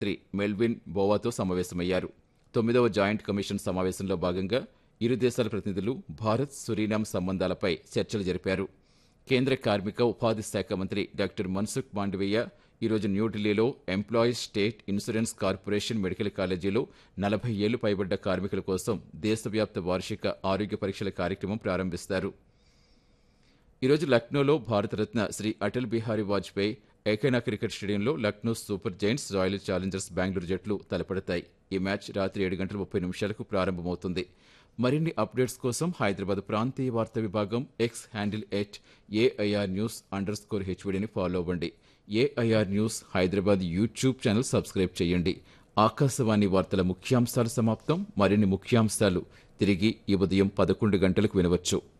మంత్రి మెల్విన్ బోవాతో సమావేశమయ్యారు తొమ్మిదవ జాయింట్ కమిషన్ సమావేశంలో భాగంగా ఇరు దేశాల ప్రతినిధులు భారత్ సురీనామ్ సంబంధాలపై చర్చలు జరిపారు కేంద్ర కార్మిక ఉపాధి శాఖ మంత్రి డాక్టర్ మన్సుఖ్ మాండవీయ ఈరోజు న్యూఢిల్లీలో employees state insurance corporation medical కాలేజీలో నలభై ఏళ్లు పైబడ్డ కార్మికుల కోసం దేశవ్యాప్త వార్షిక ఆరోగ్య పరీక్షల కార్యక్రమం ప్రారంభిస్తారు ఈరోజు లక్నోలో భారతరత్న శ్రీ అటల్ బిహారీ వాజ్పేయి ఏకైనా క్రికెట్ స్టేడియంలో Lucknow super giants royal challengers Bengaluru జట్లు తలపడతాయి ఈ మ్యాచ్ రాత్రి ఏడు గంటల ముప్పై నిమిషాలకు ప్రారంభమవుతుంది మరిన్ని అప్డేట్స్ కోసం హైదరాబాద్ ప్రాంతీయ వార్తా విభాగం X handle at AIR news underscore హెచ్విడిని ఫాలో అవ్వండి AIR news Hyderabad YouTube channel subscribe చేయండి ఆకాశవాణి వార్తల ముఖ్యాంశాలు సమాప్తం మరిన్ని ముఖ్యాంశాలు తిరిగి ఈ ఉదయం పదకొండు గంటలకు వినవచ్చు